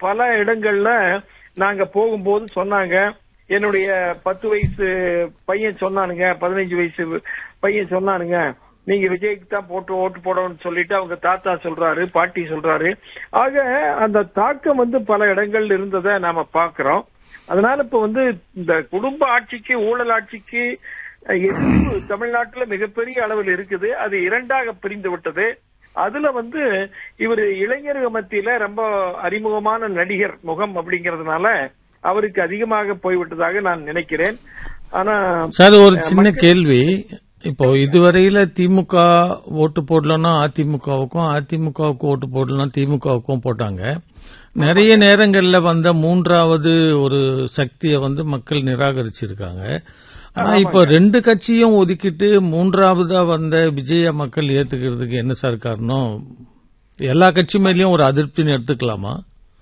பல இடங்கள்ல நாங்க போகும்போது சொன்னாங்க என்னுடைய பத்து வயசு பையன் சொன்னானுங்க பதினஞ்சு வயசு பையன் சொன்னானுங்க நீங்க விஜய்க்கு தான் போட்டு ஓட்டு போடணும்னு சொல்லிட்டு அவங்க தாத்தா சொல்றாரு பாட்டி சொல்றாரு ஆக அந்த தாக்கம் வந்து பல இடங்கள்ல இருந்ததை நாம பாக்குறோம் அதனால இப்ப வந்து இந்த குடும்ப ஆட்சிக்கு ஊழல் ஆட்சிக்கு அஹ், எதிர்ப்பு தமிழ்நாட்டுல மிகப்பெரிய அளவில் இருக்குது அது இரண்டாக பிரிந்து விட்டது அதுல வந்து இவர் இளைஞர்கள் மத்தியில ரொம்ப அறிமுகமான நடிகர் முகம் அப்படிங்கறதுனால அவருக்கு அதிகமாக போய்விட்டதாக நான் நினைக்கிறேன் ஆனா சார் ஒரு சின்ன கேள்வி இப்போ இதுவரையில திமுக ஓட்டு போடலன்னா அதிமுகவுக்கும் அதிமுகவுக்கு ஓட்டு போடலன்னா திமுகவுக்கும் போட்டாங்க நிறைய நேரங்கள்ல வந்த மூன்றாவது ஒரு சக்தியை வந்து மக்கள் நிராகரிச்சிருக்காங்க ஆனா இப்போ ரெண்டு கட்சியும் ஒதுக்கிட்டு மூன்றாவதா வந்த விஜய மக்கள் ஏத்துக்கிறதுக்கு என்ன சார் காரணம் எல்லா கட்சி மேலயும் ஒரு அதிருப்தின்னு எடுத்துக்கலாமா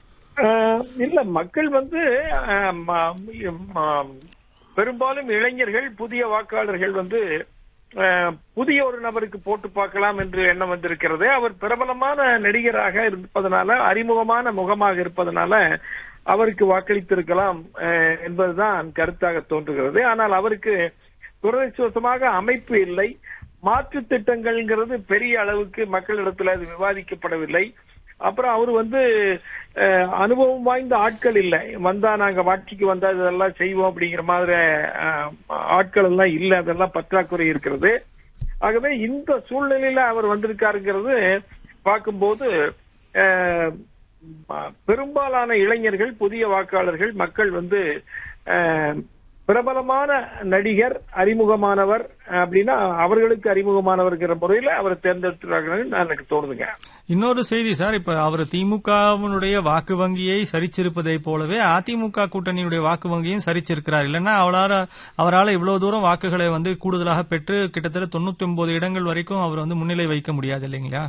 ஆஹ் இல்ல மக்கள் வந்து ஆஹ் ம- ம- பெரும்பாலும் இளைஞர்கள் புதிய வாக்காளர்கள் வந்து ஆஹ் புதிய ஒரு நபருக்கு போட்டு பார்க்கலாம் என்று எண்ணம் வந்திருக்கிறது அவர் பிரபலமான நடிகராக இருப்பதனால அறிமுகமான முகமாக இருப்பதனால அவருக்கு வாக்களித்திருக்கலாம் ஆஹ் என்பதுதான் கருத்தாக தோன்றுகிறது ஆனால் அவருக்கு துரதிருஷ்டவசமாக அமைப்பு இல்லை மாற்று திட்டங்கள்ங்கிறது பெரிய அளவுக்கு மக்களிடத்தில் அது விவாதிக்கப்படவில்லை அப்புறம் அவர் வந்து அஹ், அனுபவம் வாய்ந்த ஆட்கள் இல்லை வந்தா நாங்க ஆட்சிக்கு வந்தா இதெல்லாம் செய்வோம் அப்படிங்கிற மாதிரி அஹ், ஆட்கள் எல்லாம் இல்ல அதெல்லாம் பற்றாக்குறை இருக்கிறது ஆகவே இந்த சூழ்நிலையில அவர் வந்திருக்காருங்கிறது பார்க்கும்போது அஹ், ம- பெரும்பாலான இளைஞர்கள் புதிய வாக்காளர்கள் மக்கள் வந்து அஹ், பிரபலமான நடிகர் அறிமுகமானவர் அப்படின்னா அவர்களுக்கு அறிமுகமானவர்ங்கிற முறையில அவரை தேர்ந்தெடுத்துறாங்கன்னு நான் எனக்கு தோணுதுங்க இன்னொரு செய்தி சார் இப்ப அவர் திமுகவினுடைய வாக்கு வங்கியை சரிச்சிருப்பதை போலவே அதிமுக கூட்டணியுடைய வாக்கு வங்கியும் சரிச்சிருக்கிறார் இல்லைன்னா அவரால் அவரால் இவ்வளவு தூரம் வாக்குகளை வந்து கூடுதலாக பெற்று கிட்டத்தட்ட தொண்ணூத்தி ஒன்பது இடங்கள் வரைக்கும் அவர் வந்து முன்னிலை வைக்க முடியாது இல்லைங்களா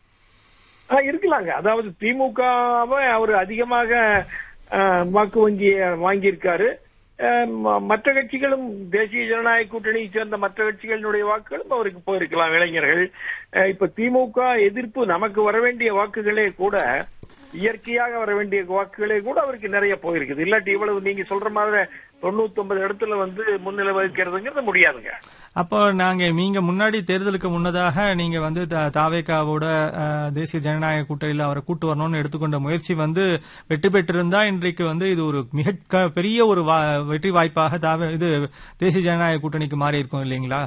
ஆ, இருக்கலாங்க அதாவது திமுகவை அவர் அதிகமாக ஆ, வாக்கு வங்கியை வாங்கியிருக்காரு ஆ, ம- மற்ற கட்சிகளும் தேசிய ஜனநாயக கூட்டணியை சேர்ந்த மற்ற கட்சிகளினுடைய வாக்குகளும் அவருக்கு போயிருக்கலாம் இளைஞர்கள் ஆ, இப்ப திமுக எதிர்ப்பு நமக்கு வர வேண்டிய வாக்குகளே கூட இயற்கையாக வர வேண்டிய வாக்குகளே கூட அவருக்கு நிறைய போயிருக்குது இல்லாட்டி இவ்வளவு நீங்க சொல்ற மாதிரி தொண்ணூத்தி ஒன்பது இடத்துல வந்து முன்னிலை வகிக்கிறதுங்கிறது முடியாதுங்க அப்போ நாங்க நீங்க முன்னாடி தேர்தலுக்கு முன்னதாக நீங்க வந்து த- தாவேகாவோட அஹ், தேசிய ஜனநாயக கூட்டணியில் அவரை கூட்டு வரணும்னு எடுத்துக்கொண்ட முயற்சி வந்து வெற்றி பெற்றிருந்தா இன்றைக்கு வந்து இது ஒரு மிக க- பெரிய ஒரு வா- வெற்றி வாய்ப்பாக தாவே இது தேசிய ஜனநாயக கூட்டணிக்கு மாறி இருக்கும் இல்லைங்களா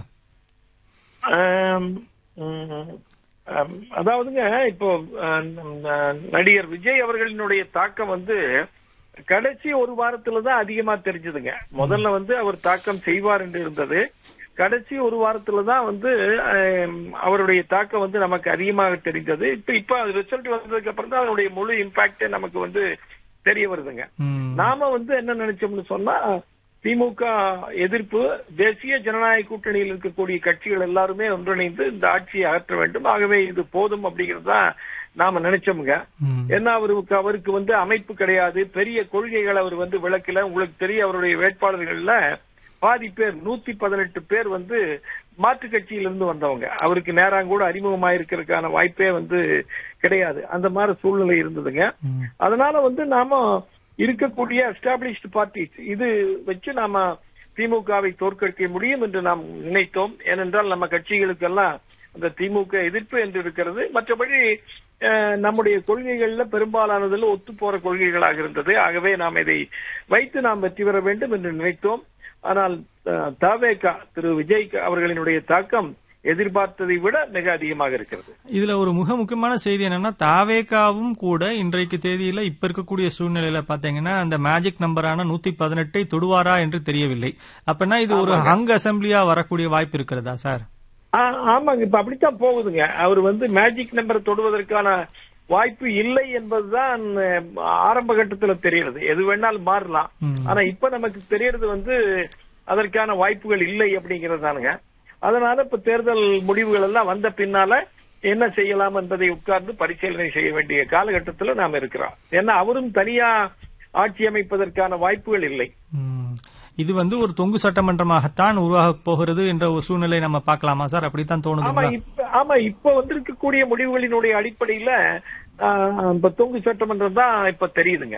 ஆம், ம், ஆம், அதாவதுங்க இப்போ அஹ், ந- நடிகர் விஜய் அவர்களினுடைய தாக்கம் வந்து கடைசி ஒரு வாரத்துல தான் அதிகமா தெரிஞ்சதுங்க முதல்ல வந்து அவர் தாக்கம் செய்வார் என்று இருந்தது கடைசி ஒரு வாரத்துல தான் வந்து ஆம், அவருடைய தாக்கம் வந்து நமக்கு அதிகமாக தெரிந்தது இப்ப இப்ப ரிசல்ட் வந்ததுக்கு அப்புறம் தான் அதனுடைய முழு இம்பாக்ட் நமக்கு வந்து தெரிய வருதுங்க ம். நாம வந்து என்ன நினைச்சோம்னு சொன்னா திமுக எதிர்ப்பு தேசிய ஜனநாயக கூட்டணியில் இருக்கக்கூடிய கட்சிகள் எல்லாருமே ஒன்றிணைந்து இந்த ஆட்சியை அகற்ற வேண்டும் ஆகவே இது போதும் அப்படிங்கிறது தான் நாம நினைச்சோமுங்க ம். ஏன்னா அவருக்கு அவருக்கு வந்து அமைப்பு கிடையாது பெரிய கொள்கைகள் அவர் வந்து விளக்கல உங்களுக்கு தெரிய அவருடைய வேட்பாளர்கள்ல பாதி பேர் நூத்தி பதினெட்டு பேர் வந்து மாற்று கட்சியிலிருந்து வந்தவங்க அவருக்கு நேரம் கூட அறிமுகமாயிருக்கிறதுக்கான வாய்ப்பே வந்து கிடையாது அந்த மாதிரி சூழ்நிலை இருந்ததுங்க ம். அதனால வந்து நாம இருக்கக்கூடிய எஸ்டாப்ளிஷ்டு பார்ட்டிஸ் இது வச்சு நாம திமுகவை தோற்கடிக்க முடியும் என்று நாம் நினைத்தோம் ஏனென்றால் நம்ம கட்சிகளுக்கெல்லாம் அந்த திமுக எதிர்ப்பு என்று இருக்கிறது மற்றபடி அஹ், நம்முடைய கொள்கைகள்ல பெரும்பாலானதில் ஒத்து போற கொள்கைகளாக இருந்தது ஆகவே நாம் இதை வைத்து நாம் வெற்றி பெற வேண்டும் என்று நினைத்தோம் ஆனால் அஹ், தவேகா திரு விஜய் அவர்களினுடைய தாக்கம் எதிர்பார்த்ததை விட மிக அதிகமாக இருக்கிறது இதுல ஒரு மிக முக்கியமான செய்தி என்னன்னா தாவேகாவும் கூட இன்றைக்கு தேதியில இப்ப இருக்கக்கூடிய சூழ்நிலையில பாத்தீங்கன்னா அந்த மேஜிக் நம்பரான நூத்தி பதினெட்டை தொடுவாரா என்று தெரியவில்லை அப்படின்னா இது ஒரு ஹங் அசம்பிளியா வரக்கூடிய வாய்ப்பு இருக்கிறதா சார் ஆ, ஆமாங்க இப்ப அப்படித்தான் போகுதுங்க அவர் வந்து மேஜிக் நம்பர் தொடுவதற்கான வாய்ப்பு இல்லை என்பதுதான் அஹ், ஆரம்ப கட்டத்துல தெரியுது எது வேணாலும் மாறலாம் ம். ஆனா இப்ப நமக்கு தெரியறது வந்து அதற்கான வாய்ப்புகள் இல்லை அப்படிங்கிறது தானுங்க அதனால இப்ப தேர்தல் முடிவுகள் எல்லாம் வந்த பின்னால என்ன செய்யலாம் என்பதை உட்கார்ந்து பரிசீலனை செய்ய வேண்டிய காலகட்டத்துல நாம இருக்கிறோம் ஏன்னா அவரும் தனியா ஆட்சி அமைப்பதற்கான வாய்ப்புகள் இல்லை ம். இது வந்து ஒரு தொங்கு சட்டமன்றமாகத்தான் உருவாக போகிறது என்ற ஒரு சூழ்நிலை நம்ம பார்க்கலாமா சார் அப்படித்தான் ஆமா தோணுதுங்களா இப்ப ஆமா இப்ப வந்திருக்கக்கூடிய முடிவுகளினுடைய அடிப்படையில ஆஹ், இப்ப தொங்கு சட்டமன்றம் தான் இப்ப தெரியுதுங்க